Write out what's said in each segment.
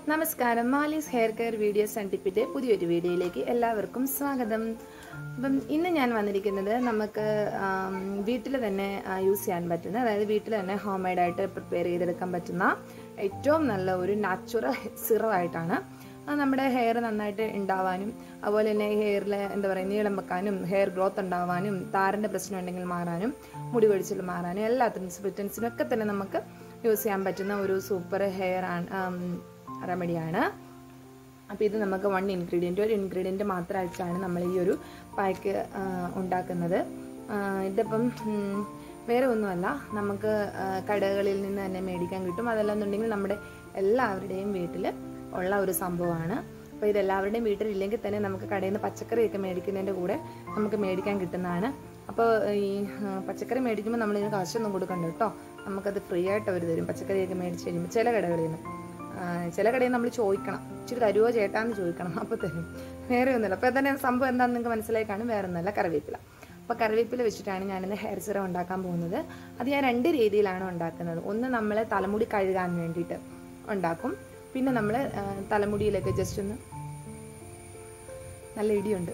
നമസ്കാരം Malees hair care videos and ടിപ്പിൻ്റെ പുതിയൊരു വീഡിയോയിലേക്ക് എല്ലാവർക്കും സ്വാഗതം അപ്പം ഇന്ന് ഞാൻ വന്നിരിക്കുന്നത് നമുക്ക് വീട്ടിൽ തന്നെ യൂസ് ചെയ്യാൻ പറ്റുന്ന അതായത് വീട്ടിൽ തന്നെ ഹോം മെയ്ഡായിട്ട് പ്രിപ്പയർ ചെയ്തെടുക്കാൻ പറ്റുന്ന ഏറ്റവും നല്ല ഒരു നാച്ചുറൽ സിറമായിട്ടാണ് അത് നമ്മുടെ ഹെയർ നന്നായിട്ട് ഉണ്ടാവാനും അതുപോലെ തന്നെ ഹെയറിൽ എന്താ പറയുക നീളം വെക്കാനും ഹെയർ ഗ്രോത്ത് ഉണ്ടാവാനും താരൻ്റെ പ്രശ്നം ഉണ്ടെങ്കിൽ മാറാനും മുടി കൊഴിച്ചിൽ മാറാനും എല്ലാത്തിനും സ്പ്ലിറ്റൻസിനും ഒക്കെ തന്നെ നമുക്ക് യൂസ് ചെയ്യാൻ പറ്റുന്ന ഒരു സൂപ്പർ ഹെയർ റെമഡിയാണ് അപ്പോൾ ഇത് നമുക്ക് വൺ ഇൻഗ്രീഡിയൻറ്റ് ഒരു ഇൻഗ്രീഡിയൻറ്റ് മാത്രമായിട്ടാണ് നമ്മൾ ഈ ഒരു പാക്ക് ഉണ്ടാക്കുന്നത് ഇതിപ്പം ഉം, വേറെ ഒന്നുമല്ല നമുക്ക് ആ, കടകളിൽ നിന്ന് തന്നെ മേടിക്കാൻ കിട്ടും അതല്ലെന്നുണ്ടെങ്കിൽ നമ്മുടെ എല്ലാവരുടെയും വീട്ടിൽ ഉള്ള ഒരു സംഭവമാണ് അപ്പോൾ ഇതെല്ലാവരുടെയും വീട്ടിലില്ലെങ്കിൽ തന്നെ നമുക്ക് കടയിൽ നിന്ന് പച്ചക്കറിയൊക്കെ മേടിക്കുന്നതിൻ്റെ കൂടെ നമുക്ക് മേടിക്കാൻ കിട്ടുന്നതാണ് അപ്പോൾ ഈ ആ, പച്ചക്കറി മേടിക്കുമ്പോൾ നമ്മളിതിന് കാശൊന്നും കൊടുക്കണ്ട കേട്ടോ നമുക്കത് ഫ്രീ ആയിട്ട് അവർ തരും പച്ചക്കറിയൊക്കെ മേടിച്ച് കഴിയുമ്പോൾ ചില കടകളിൽ നിന്ന് ആ, ചില കടയിൽ നമ്മൾ ചോദിക്കണം ഇച്ചിരി തരുവോ ചേട്ടാന്ന് ചോദിക്കണം അപ്പോൾ തരും വേറെ ഒന്നുമില്ല അപ്പോൾ തന്നെ സംഭവം എന്താണെന്ന് നിങ്ങൾക്ക് മനസ്സിലായി കാണും വേറെ ഒന്നുമല്ല കറിവേപ്പില അപ്പോൾ കറിവേപ്പില വെച്ചിട്ടാണ് ഞാനിന്ന് ഹെയർ സിറം ഉണ്ടാക്കാൻ പോകുന്നത് അത് ഞാൻ രണ്ട് രീതിയിലാണ് ഉണ്ടാക്കുന്നത് ഒന്ന് നമ്മൾ തലമുടി കഴുകാൻ വേണ്ടിയിട്ട് ഉണ്ടാക്കും പിന്നെ നമ്മൾ തലമുടിയിലൊക്കെ ജസ്റ്റ് ഒന്ന് നല്ല ഇടിയുണ്ട്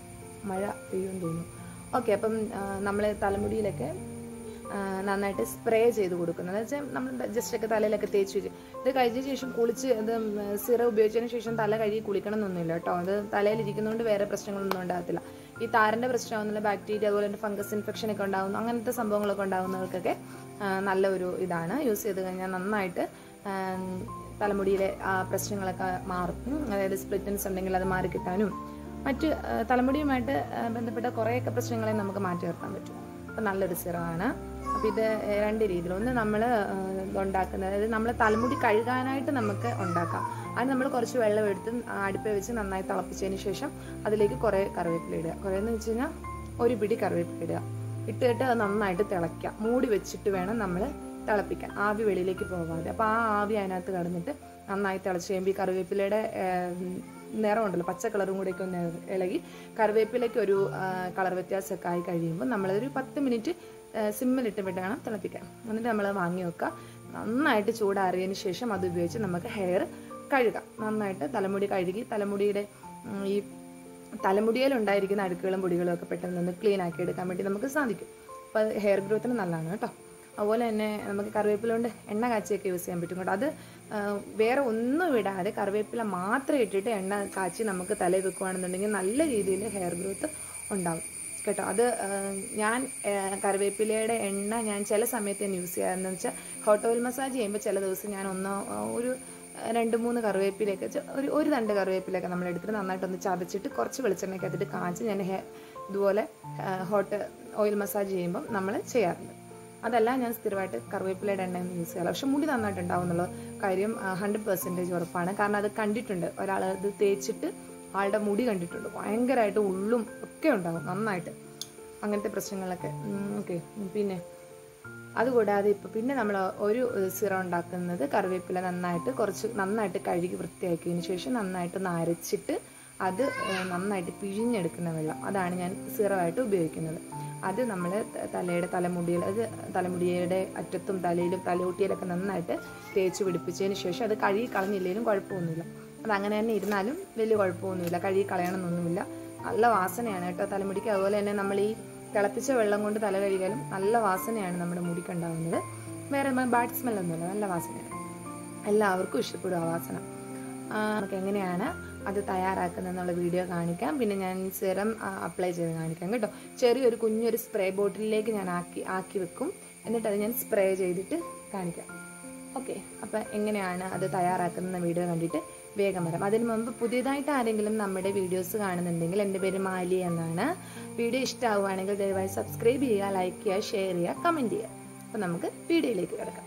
മഴ പെയ്യുമെന്ന് തോന്നുന്നു ഓക്കെ അപ്പം നമ്മൾ തലമുടിയിലൊക്കെ ആ, നന്നായിട്ട് സ്പ്രേ ചെയ്ത് കൊടുക്കുന്നത് വെച്ചാൽ നമ്മൾ ജസ്റ്റ് ഒക്കെ തലയിലൊക്കെ തേച്ച് വെച്ച് ഇത് കഴിഞ്ഞ ശേഷം കുളിച്ച് ഇത് സിറ ഉപയോഗിച്ചതിന് ശേഷം തല കഴുകി കുളിക്കണം എന്നൊന്നുമില്ല കേട്ടോ അത് തലയിലിരിക്കുന്നതുകൊണ്ട് വേറെ പ്രശ്നങ്ങളൊന്നും ഉണ്ടാകത്തില്ല ഈ താരൻ്റെ പ്രശ്നമാകുന്നില്ല ബാക്ടീരിയ അതുപോലെ തന്നെ ഫംഗസ് ഇൻഫെക്ഷൻ ഒക്കെ ഉണ്ടാകുന്നു അങ്ങനത്തെ സംഭവങ്ങളൊക്കെ ഉണ്ടാകുന്നവർക്കൊക്കെ ആ, നല്ല ഒരു ഇതാണ് യൂസ് ചെയ്ത് കഴിഞ്ഞാൽ നന്നായിട്ട് ആ, തലമുടിയിലെ ആ പ്രശ്നങ്ങളൊക്കെ മാറും ഉം, അതായത് സ്പ്ലിറ്റൻസ് ഉണ്ടെങ്കിൽ അത് മാറി കിട്ടാനും മറ്റ് ആ, തലമുടിയുമായിട്ട് ആ, ബന്ധപ്പെട്ട കുറേയൊക്കെ പ്രശ്നങ്ങളെ നമുക്ക് മാറ്റി നിർത്താൻ പറ്റും അപ്പം നല്ലൊരു സിറമാണ് അപ്പം ഇത് രണ്ട് രീതിയിൽ ഒന്ന് നമ്മൾ ഉണ്ടാക്കുന്നത് അതായത് നമ്മൾ തലമുടി കഴുകാനായിട്ട് നമുക്ക് ഉണ്ടാക്കാം അത് നമ്മൾ കുറച്ച് വെള്ളം എടുത്ത് അടുപ്പിൽ വെച്ച് നന്നായി തിളപ്പിച്ചതിന് ശേഷം അതിലേക്ക് കുറേ കറിവേപ്പില ഇടുക കുറേ എന്ന് വെച്ച് കഴിഞ്ഞാൽ ഒരു പിടി കറിവേപ്പില ഇടുക ഇട്ടിട്ട് അത് നന്നായിട്ട് തിളയ്ക്കുക മൂടി വെച്ചിട്ട് വേണം നമ്മൾ തിളപ്പിക്കാൻ ആവി വെളിയിലേക്ക് പോകാതെ അപ്പോൾ ആ ആവി അതിനകത്ത് കടന്നിട്ട് നന്നായി തിളച്ച് കഴിയുമ്പോൾ ഈ കറിവേപ്പിലയുടെ ഏം, നിറമുണ്ടല്ലോ പച്ച കളറും കൂടെയൊക്കെ ഒന്ന് ഇളകി കറിവേപ്പിലേക്ക് ഒരു ആ, കളർ വ്യത്യാസമൊക്കെ ആയി കഴിയുമ്പോൾ നമ്മളതൊരു പത്ത് മിനിറ്റ് സിമ്മിലിട്ട് വിട്ട് വേണം തിളപ്പിക്കാൻ എന്നിട്ട് നമ്മൾ വാങ്ങി വെക്കുക നന്നായിട്ട് ചൂടാറിയതിന് ശേഷം അത് ഉപയോഗിച്ച് നമുക്ക് ഹെയർ കഴുകാം നന്നായിട്ട് തലമുടി കഴുകി തലമുടിയുടെ ഉം, ഈ തലമുടിയിലുണ്ടായിരിക്കുന്ന അഴുക്കുകളും പൊടികളും ഒക്കെ പെട്ടെന്ന് ഒന്ന് ക്ലീൻ ആക്കി എടുക്കാൻ വേണ്ടി നമുക്ക് സാധിക്കും അപ്പോൾ അത് ഹെയർ ഗ്രോത്തിന് നല്ലതാണ് കേട്ടോ അതുപോലെ തന്നെ നമുക്ക് കറിവേപ്പില കൊണ്ട് എണ്ണ കാച്ചിയൊക്കെ യൂസ് ചെയ്യാൻ പറ്റും കേട്ടോ അത് ആ, വേറെ ഒന്നും ഇടാതെ കറിവേപ്പില മാത്രം ഇട്ടിട്ട് എണ്ണ കാച്ചി നമുക്ക് തലയിൽ വെക്കുകയാണെന്നുണ്ടെങ്കിൽ നല്ല രീതിയിൽ ഹെയർ ഗ്രോത്ത് ഉണ്ടാകും കേട്ടോ അത് ആ, ഞാൻ ആ, കറിവേപ്പിലയുടെ എണ്ണ ഞാൻ ചില സമയത്ത് ഞാൻ യൂസ് ചെയ്യാറെന്ന് വെച്ചാൽ ഹോട്ട് ഓയിൽ മസാജ് ചെയ്യുമ്പോൾ ചില ദിവസം ഞാൻ ഒന്നോ ആ, ഒരു രണ്ട് മൂന്ന് കറിവേപ്പിലയൊക്കെ ചെ- ഒരു ഒരു തണ്ട് കറിവേപ്പിലയൊക്കെ നമ്മൾ എടുത്തിട്ട് നന്നായിട്ടൊന്ന് ചതച്ചിട്ട് കുറച്ച് വെളിച്ചെണ്ണയ്ക്ക് അതിട്ട് കാച്ചി ഞാൻ ഹെ ഇതുപോലെ ഹോട്ട് ഓയിൽ മസാജ് ചെയ്യുമ്പം നമ്മൾ ചെയ്യാറുണ്ട് അതല്ല ഞാൻ സ്ഥിരമായിട്ട് കറിവേപ്പിലയുടെ എണ്ണ ഒന്നും യൂസ് ചെയ്യാറില്ല പക്ഷെ മുടി നന്നായിട്ട് ഉണ്ടാവും എന്നുള്ള കാര്യം ഹൺഡ്രഡ് പെർസെൻറ്റേജ് ഉറപ്പാണ് കാരണം അത് കണ്ടിട്ടുണ്ട് ഒരാൾ അത് തേച്ചിട്ട് ആളുടെ മുടി കണ്ടിട്ടുണ്ട് ഭയങ്കരമായിട്ട് ഉള്ളും ഒക്കെ ഉണ്ടാവും നന്നായിട്ട് അങ്ങനത്തെ പ്രശ്നങ്ങളൊക്കെ ഓക്കെ പിന്നെ അതുകൂടാതെ ഇപ്പോൾ പിന്നെ നമ്മൾ ഒരു സിറം ഉണ്ടാക്കുന്നത് കറിവേപ്പില നന്നായിട്ട് കുറച്ച് നന്നായിട്ട് കഴുകി വൃത്തിയാക്കിയതിന് ശേഷം നന്നായിട്ട് ഒന്ന് അരച്ചിട്ട് അത് ഏഹ്, നന്നായിട്ട് പിഴിഞ്ഞെടുക്കുന്ന വെള്ളം അതാണ് ഞാൻ സിറമായിട്ട് ഉപയോഗിക്കുന്നത് അത് നമ്മൾ തലയുടെ തലമുടിയിൽ അത് തലമുടിയുടെ അറ്റത്തും തലയിലും തലയൂട്ടിയിലൊക്കെ നന്നായിട്ട് തേച്ച് പിടിപ്പിച്ചതിന് ശേഷം അത് കഴുകി കളഞ്ഞില്ലെങ്കിലും കുഴപ്പമൊന്നുമില്ല അത് അങ്ങനെ തന്നെ ഇരുന്നാലും വലിയ കുഴപ്പമൊന്നുമില്ല കഴുകി കളയണമെന്നൊന്നുമില്ല നല്ല വാസനയാണ് കേട്ടോ തലമുടിക്ക് അതുപോലെ തന്നെ നമ്മൾ ഈ തിളപ്പിച്ച വെള്ളം കൊണ്ട് തല കഴുകിയാലും നല്ല വാസനയാണ് നമ്മുടെ മുടിക്ക് ഉണ്ടാകുന്നത് വേറെ ബാഡ് സ്മെല്ലൊന്നുമില്ല നല്ല വാസനയാണ് എല്ലാവർക്കും ഇഷ്ടപ്പെടും ആ വാസന ആ, നമുക്ക് എങ്ങനെയാണ് അത് തയ്യാറാക്കുന്നതെന്നുള്ള വീഡിയോ കാണിക്കാം പിന്നെ ഞാൻ സിറം അപ്ലൈ ചെയ്ത് കാണിക്കാം കേട്ടോ ചെറിയൊരു കുഞ്ഞൊരു സ്പ്രേ ബോട്ടിലിലേക്ക് ഞാൻ ആക്കി ആക്കി വെക്കും എന്നിട്ട് അത് ഞാൻ സ്പ്രേ ചെയ്തിട്ട് കാണിക്കാം ഓക്കെ അപ്പോൾ എങ്ങനെയാണ് അത് തയ്യാറാക്കുന്ന വീഡിയോ കണ്ടിട്ട് വേഗം വരാം അതിന് മുമ്പ് പുതിയതായിട്ട് ആരെങ്കിലും നമ്മുടെ വീഡിയോസ് കാണുന്നുണ്ടെങ്കിൽ എൻ്റെ പേര് മാലി എന്നാണ് വീഡിയോ ഇഷ്ടമാവുകയാണെങ്കിൽ ദയവായി സബ്സ്ക്രൈബ് ചെയ്യുക ലൈക്ക് ചെയ്യുക ഷെയർ ചെയ്യുക കമൻറ്റ് ചെയ്യുക അപ്പോൾ നമുക്ക് വീഡിയോയിലേക്ക് കിടക്കാം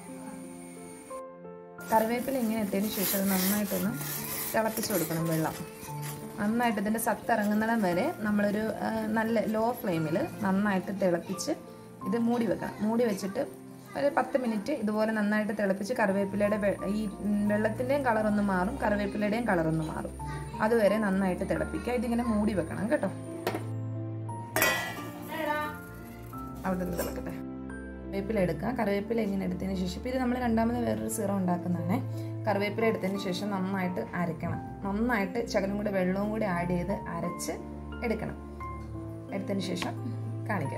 കറിവേപ്പില ഇങ്ങനെ ഇട്ടതിന് ശേഷം അത് നന്നായിട്ടൊന്ന് തിളപ്പിച്ച് കൊടുക്കണം വെള്ളം നന്നായിട്ട് ഇതിൻ്റെ സത്ത് ഇറങ്ങുന്നിടം വരെ നമ്മളൊരു ആ, നല്ല ലോ ഫ്ലെയിമിൽ നന്നായിട്ട് തിളപ്പിച്ച് ഇത് മൂടി വെക്കണം മൂടി വെച്ചിട്ട് ഒരു പത്ത് മിനിറ്റ് ഇതുപോലെ നന്നായിട്ട് തിളപ്പിച്ച് കറിവേപ്പിലയുടെ വെ- ഈ ഉം, വെള്ളത്തിൻ്റെയും കളറൊന്ന് മാറും കറിവേപ്പിലയുടെയും കളറൊന്ന് മാറും അതുവരെ നന്നായിട്ട് തിളപ്പിക്കുക ഇതിങ്ങനെ മൂടി വെക്കണം കേട്ടോ അവിടെ നിന്ന് തിളക്കട്ടെ വേപ്പില എടുക്കുക കറിവേപ്പില ഇങ്ങനെ എടുത്തതിന് ശേഷം ഇപ്പോൾ ഇത് നമ്മൾ രണ്ടാമത് വേറൊരു സിറം ഉണ്ടാക്കുന്നതാണ് കറിവേപ്പില എടുത്തതിന് ശേഷം നന്നായിട്ട് അരയ്ക്കണം നന്നായിട്ട് ശകലം കൂടി വെള്ളവും കൂടി ആഡ് ചെയ്ത് അരച്ച് എടുക്കണം എടുത്തതിന് ശേഷം കാണിക്കാം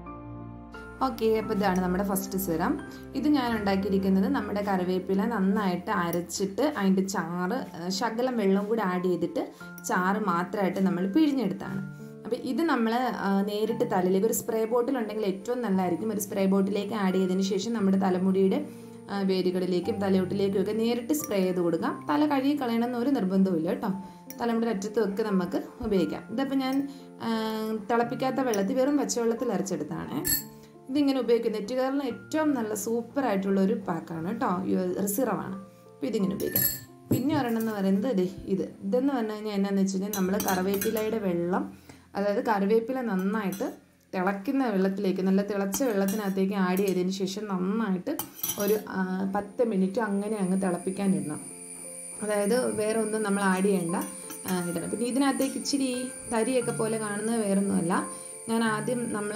ഓക്കെ അപ്പോൾ ഇതാണ് നമ്മുടെ ഫസ്റ്റ് സിറം ഇത് ഞാൻ ഉണ്ടാക്കിയിരിക്കുന്നത് നമ്മുടെ കറിവേപ്പില നന്നായിട്ട് അരച്ചിട്ട് അതിൻ്റെ ചാറ് ഏഹ്, ശകലം വെള്ളം കൂടി ആഡ് ചെയ്തിട്ട് ചാറ് മാത്രമായിട്ട് നമ്മൾ പിഴിഞ്ഞെടുത്താണ് അപ്പോൾ ഇത് നമ്മൾ നേരിട്ട് തലയിലേക്ക് ഒരു സ്പ്രേ ബോട്ടിൽ ഉണ്ടെങ്കിൽ ഏറ്റവും നല്ലതായിരിക്കും ഒരു സ്പ്രേ ബോട്ടിലേക്ക് ആഡ് ചെയ്തതിന് ശേഷം നമ്മുടെ തലമുടിയുടെ ആ, വേരുകളിലേക്കും തലയോട്ടിലേക്കും ഒക്കെ നേരിട്ട് സ്പ്രേ ചെയ്ത് കൊടുക്കാം തല കഴുകി കളയണമെന്ന് ഒരു നിർബന്ധവുമില്ല കേട്ടോ തലമുടി അറ്റത്തും ഒക്കെ നമുക്ക് ഉപയോഗിക്കാം ഇതിപ്പോൾ ഞാൻ ആ, തിളപ്പിക്കാത്ത വെള്ളത്തിൽ വെറും പച്ചവെള്ളത്തിൽ അരച്ചെടുത്താണ് ഇതിങ്ങനെ ഉപയോഗിക്കുന്നത് നെറ്റുകാരിന് ഏറ്റവും നല്ല സൂപ്പർ ആയിട്ടുള്ള ഒരു പാക്കാണ് കേട്ടോ റിസിറമാണ് അപ്പോൾ ഇതിങ്ങനെ ഉപയോഗിക്കാം പിന്നെ ഒരെണ്ണം എന്ന് പറയുന്നത് ദേ ഇത് ഇതെന്ന് പറഞ്ഞു കഴിഞ്ഞാൽ എന്നാന്ന് വെച്ച് കഴിഞ്ഞാൽ നമ്മൾ കറിവേപ്പിലയുടെ വെള്ളം അതായത് കറിവേപ്പില നന്നായിട്ട് തിളയ്ക്കുന്ന വെള്ളത്തിലേക്ക് നല്ല തിളച്ച വെള്ളത്തിനകത്തേക്ക് ആഡ് ചെയ്തതിന് ശേഷം നന്നായിട്ട് ഒരു ആ, പത്ത് മിനിറ്റ് അങ്ങനെ അങ്ങ് തിളപ്പിക്കാനിടണം അതായത് വേറെ ഒന്നും നമ്മൾ ആഡ് ചെയ്യേണ്ട ആ, ഇടണം പിന്നെ ഇതിനകത്തേക്ക് ഇച്ചിരി തരിയൊക്കെ പോലെ കാണുന്നത് വേറൊന്നുമല്ല ഞാൻ ആദ്യം നമ്മൾ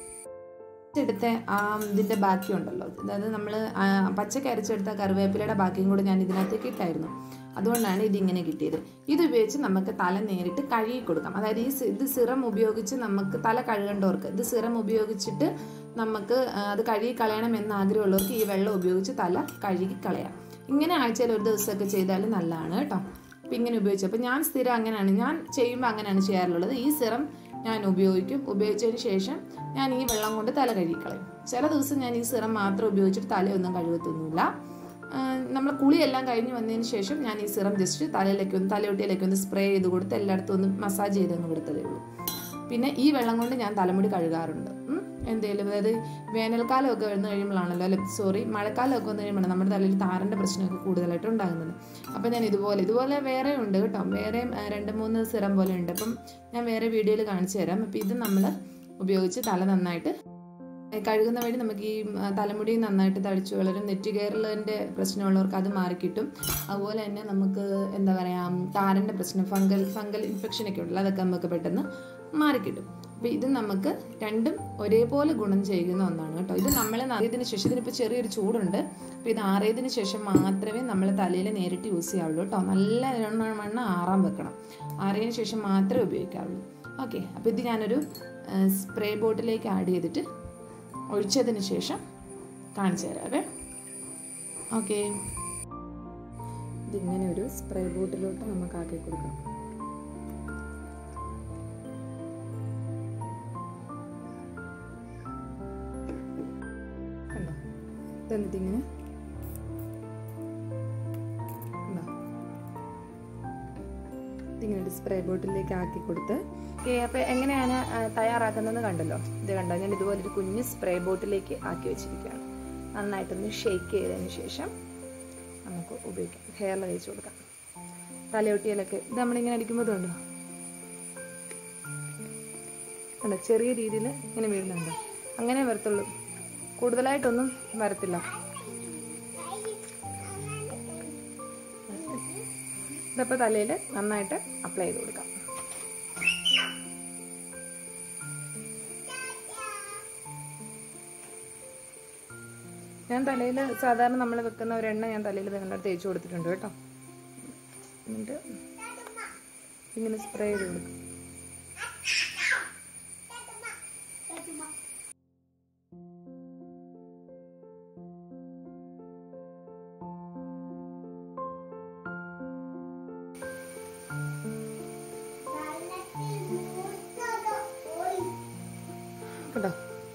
എടുത്ത ആ ഇതിൻ്റെ ബാക്കിയുണ്ടല്ലോ അതായത് നമ്മൾ പച്ചക്ക് അരച്ചെടുത്ത കറിവേപ്പിലയുടെ ബാക്കിയും കൂടെ ഞാൻ ഇതിനകത്തേക്ക് ഇട്ടായിരുന്നു അതുകൊണ്ടാണ് ഇതിങ്ങനെ കിട്ടിയത് ഇത് ഉപയോഗിച്ച് നമുക്ക് തല നേരിട്ട് കഴുകി കൊടുക്കാം അതായത് ഈ സി- ഇത് സിറം ഉപയോഗിച്ച് നമുക്ക് തല കഴുകേണ്ടവർക്ക് ഇത് സിറം ഉപയോഗിച്ചിട്ട് നമുക്ക് ആ, അത് കഴുകി കളയണം എന്ന് ആഗ്രഹമുള്ളവർക്ക് ഈ വെള്ളം ഉപയോഗിച്ച് തല കഴുകി കളയാം ഇങ്ങനെ ആഴ്ചയിൽ ഒരു ദിവസമൊക്കെ ചെയ്താൽ നല്ലതാണ് കേട്ടോ അപ്പം ഇങ്ങനെ ഉപയോഗിച്ചു അപ്പം ഞാൻ സ്ഥിരം അങ്ങനെയാണ് ഞാൻ ചെയ്യുമ്പോൾ അങ്ങനെയാണ് ചെയ്യാറുള്ളത് ഈ സിറം ഞാൻ ഉപയോഗിക്കും ഉപയോഗിച്ചതിന് ശേഷം ഞാൻ ഈ വെള്ളം കൊണ്ട് തല കഴുകിക്കളയും ചില ദിവസം ഞാൻ ഈ സിറം മാത്രം ഉപയോഗിച്ചിട്ട് തലയൊന്നും കഴുകത്തൊന്നുമില്ല നമ്മൾ കുളിയെല്ലാം കഴിഞ്ഞ് വന്നതിന് ശേഷം ഞാൻ ഈ സിറം ജസ്റ്റ് തലയിലേക്ക് ഒന്ന് തലയൊട്ടിയിലേക്ക് ഒന്ന് സ്പ്രേ ചെയ്ത് കൊടുത്ത് എല്ലായിടത്തും ഒന്ന് മസാജ് ചെയ്തങ്ങ് കൊടുത്തതേ ഉള്ളൂ പിന്നെ ഈ വെള്ളം കൊണ്ട് ഞാൻ തലമുടി കഴുകാറുണ്ട് ഉം. എന്തേലും അതായത് വേനൽക്കാലമൊക്കെ വന്നു കഴിയുമ്പോഴാണല്ലോ അല്ലെ സോറി മഴക്കാലമൊക്കെ വന്നു കഴിയുമ്പോഴാണ് നമ്മുടെ തലയിൽ താരൻ്റെ പ്രശ്നമൊക്കെ കൂടുതലായിട്ട് ഉണ്ടാകുന്നത് അപ്പം ഞാൻ ഇതുപോലെ ഇതുപോലെ വേറെ ഉണ്ട് കേട്ടോ വേറെ രണ്ട് മൂന്ന് സിറം പോലെ ഉണ്ട് അപ്പം ഞാൻ വേറെ വീഡിയോയിൽ കാണിച്ചു തരാം അപ്പം ഇത് നമ്മൾ ഉപയോഗിച്ച് തല നന്നായിട്ട് കഴുകുന്ന വഴി നമുക്ക് ഈ ആ, തലമുടി നന്നായിട്ട് തടിച്ചു വളരും നെറ്റുകയറലിൻ്റെ പ്രശ്നമുള്ളവർക്ക് അത് മാറിക്കിട്ടും അതുപോലെ തന്നെ നമുക്ക് എന്താ പറയുക താരൻ്റെ പ്രശ്നം ഫംഗൽ ഫംഗൽ ഇൻഫെക്ഷനൊക്കെ ഉണ്ടല്ലോ അതൊക്കെ നമുക്ക് പെട്ടെന്ന് മാറിക്കിട്ടും അപ്പോൾ ഇത് നമുക്ക് രണ്ടും ഒരേപോലെ ഗുണം ചെയ്യുന്ന ഒന്നാണ് കേട്ടോ ഇത് നമ്മൾ ആറിയതിന് ശേഷം ഇതിനിപ്പോൾ ചെറിയൊരു ചൂടുണ്ട് അപ്പോൾ ഇത് ആറിയതിന് ശേഷം മാത്രമേ നമ്മൾ തലയിൽ നേരിട്ട് യൂസ് ചെയ്യാവുള്ളൂ കേട്ടോ നല്ല വണ്ണം ആറാൻ വെക്കണം ആറിയതിന് ശേഷം മാത്രമേ ഉപയോഗിക്കാവുള്ളൂ ഓക്കെ അപ്പോൾ ഇത് ഞാനൊരു സ്പ്രേ ബോട്ടിലേക്ക് ആഡ് ചെയ്തിട്ട് ഒഴിച്ചതിന് ശേഷം കാണിച്ചു തരാവേ ഓക്കെ ഇതിങ്ങനെ ഒരു സ്പ്രേ ബോട്ടിലോട്ട് നമുക്ക് ആക്കി കൊടുക്കാം കണ്ടോ ഇതെന്നിട്ടിങ്ങനെ കണ്ടോ ഇതിങ്ങനെ ഒരു സ്പ്രേ ബോട്ടിലേക്ക് ആക്കി കൊടുത്ത് ഓക്കെ അപ്പോൾ എങ്ങനെയാണ് ആ, തയ്യാറാക്കുന്നത് കണ്ടല്ലോ ഇത് കണ്ടോ ഞാൻ ഇതുപോലെ ഒരു കുഞ്ഞ് സ്പ്രേ ബോട്ടിലേക്ക് ആക്കി വെച്ചിരിക്കുകയാണ് നന്നായിട്ടൊന്ന് ഷേക്ക് ചെയ്തതിന് ശേഷം നമുക്ക് ഉപയോഗിക്കാം ഹെയറിൽ തേച്ച് കൊടുക്കാം തലയൊട്ടിയിലൊക്കെ ഇത് നമ്മളിങ്ങനെ അടിക്കുമ്പോൾ ഇതുണ്ടോ കണ്ടോ ചെറിയ രീതിയിൽ ഇങ്ങനെ വീഴുന്നുണ്ടോ അങ്ങനെ വരത്തുള്ളൂ കൂടുതലായിട്ടൊന്നും വരത്തില്ല ഇതപ്പോൾ തലയിൽ നന്നായിട്ട് അപ്ലൈ ചെയ്ത് കൊടുക്കാം ഞാൻ തലയിൽ സാധാരണ നമ്മൾ വെക്കുന്ന ഒരു എണ്ണ ഞാൻ തലയിൽ നിങ്ങളുടെ തേച്ച് കൊടുത്തിട്ടുണ്ട് കേട്ടോ എന്നിട്ട് ഇങ്ങനെ സ്പ്രേ ചെയ്ത് കൊടുക്കും കേട്ടോ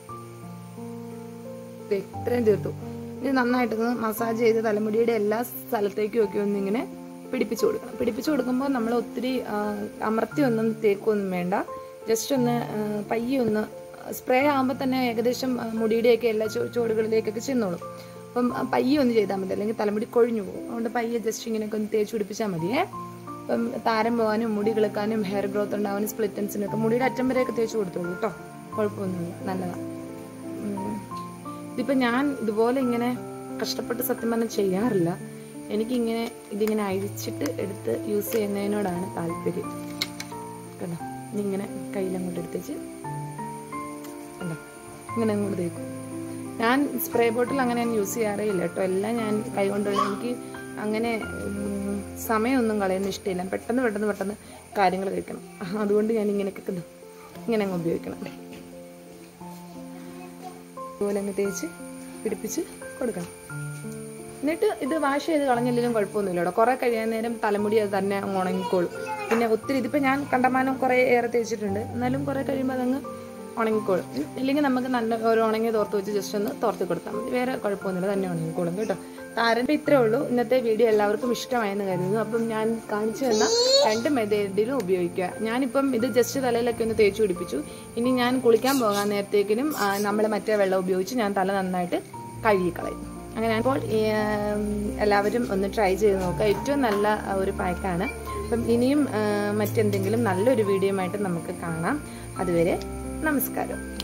ദേ, ഇത്രയും തീർത്തു ഇനി നന്നായിട്ടൊന്ന് മസാജ് ചെയ്ത് തലമുടിയുടെ എല്ലാ സ്ഥലത്തേക്കും ഒക്കെ ഒന്ന് ഇങ്ങനെ പിടിപ്പിച്ചു കൊടുക്കണം പിടിപ്പിച്ചു കൊടുക്കുമ്പോൾ നമ്മൾ ഒത്തിരി ആ, അമർത്തി ഒന്നും തേക്കൊന്നും വേണ്ട ജസ്റ്റ് ഒന്ന് ആ, പയ്യെ ഒന്ന് സ്പ്രേ ആകുമ്പോൾ തന്നെ ഏകദേശം ആ, മുടിയുടെയൊക്കെ എല്ലാ ചോ- ചോടുകളിലേക്കൊക്കെ ചെന്നോളും അപ്പം ആ, പയ്യെ ഒന്ന് ചെയ്താൽ മതി അല്ലെങ്കിൽ തലമുടി കൊഴിഞ്ഞു പോകും അതുകൊണ്ട് പയ്യെ ജസ്റ്റ് ഇങ്ങനെയൊക്കെ ഒന്ന് തേച്ച് പിടിപ്പിച്ചാൽ മതിയേ ഇപ്പം താരം പോകാനും മുടി കിളുക്കാനും ഹെയർ ഗ്രോത്ത് ഉണ്ടാവാനും സ്പ്ലിറ്റൻസിനും ഒക്കെ മുടിയുടെ അറ്റം വരെയൊക്കെ തേച്ച് കൊടുത്തോളൂ കേട്ടോ കുഴപ്പമൊന്നുമില്ല നല്ലതാണ് ഉം. ഇതിപ്പോൾ ഞാൻ ഇതുപോലെ ഇങ്ങനെ കഷ്ടപ്പെട്ട് സത്യം പറഞ്ഞാൽ ചെയ്യാറില്ല എനിക്കിങ്ങനെ ഇതിങ്ങനെ അഴിച്ചിട്ട് എടുത്ത് യൂസ് ചെയ്യുന്നതിനോടാണ് താല്പര്യം കണ്ടോ ഇതിങ്ങനെ കയ്യിലങ്ങോട്ട് എടുത്തേച്ച് കണ്ടോ ഇങ്ങനെ അങ്ങോട്ട് തേക്കും ഞാൻ സ്പ്രേ ബോട്ടിൽ അങ്ങനെ ഞാൻ യൂസ് ചെയ്യാറേ ഇല്ല കേട്ടോ എല്ലാം ഞാൻ കൈകൊണ്ടുള്ള എനിക്ക് അങ്ങനെ ഉം, സമയമൊന്നും കളയുന്ന ഇഷ്ടമില്ല പെട്ടെന്ന് പെട്ടെന്ന് പെട്ടെന്ന് കാര്യങ്ങൾ കഴിക്കണം അതുകൊണ്ട് ഞാൻ ഇങ്ങനെയൊക്കെ ഇത് ഇങ്ങനെ അങ്ങ് ഉപയോഗിക്കണം അതുപോലെ അങ്ങ് തേച്ച് പിടിപ്പിച്ച് കൊടുക്കണം എന്നിട്ട് ഇത് വാഷ് ചെയ്ത് കളഞ്ഞില്ലെങ്കിലും കുഴപ്പമൊന്നുമില്ല കേട്ടോ കുറേ കഴിയാൻ നേരം തലമുടി അത് തന്നെ അങ്ങ് ഉണങ്ങിക്കോളും പിന്നെ ഒത്തിരി ഇതിപ്പോൾ ഞാൻ കണ്ടമാനം കുറേ ഏറെ തേച്ചിട്ടുണ്ട് എന്നാലും കുറേ കഴിയുമ്പോൾ അതങ്ങ് ഉണങ്ങിക്കോളും ഉം. ഇല്ലെങ്കിൽ നമുക്ക് നല്ല ഒരു ഉണങ്ങിയ തോർത്ത് വെച്ച് ജസ്റ്റ് ഒന്ന് തോർത്ത് കൊടുത്താൽ മതി വേറെ കുഴപ്പമൊന്നുമില്ല തന്നെ ഉണങ്ങിക്കോളും കേട്ടോ താരൻ്റെ ഇത്രേ ഉള്ളൂ ഇന്നത്തെ വീഡിയോ എല്ലാവർക്കും ഇഷ്ടമായെന്ന് കരുതുന്നു അപ്പം ഞാൻ കാണിച്ചു തന്ന രണ്ട് മെത്തേഡിലും ഉപയോഗിക്കുക ഞാനിപ്പം ഇത് ജസ്റ്റ് തലയിലൊക്കെ ഒന്ന് തേച്ച് പിടിപ്പിച്ചു ഇനി ഞാൻ കുളിക്കാൻ പോകാൻ നേരത്തേക്കിനും നമ്മൾ മറ്റേ വെള്ളം ഉപയോഗിച്ച് ഞാൻ തല നന്നായിട്ട് കഴുകിക്കളയും അങ്ങനെ അപ്പോൾ ഈ, ഉം, എല്ലാവരും ഒന്ന് ട്രൈ ചെയ്ത് നോക്കുക ഏറ്റവും നല്ല ആ, ഒരു പാക്കാണ് അപ്പം ഇനിയും ആ, മറ്റെന്തെങ്കിലും നല്ലൊരു വീഡിയോ ആയിട്ട് നമുക്ക് കാണാം അതുവരെ നമസ്കാരം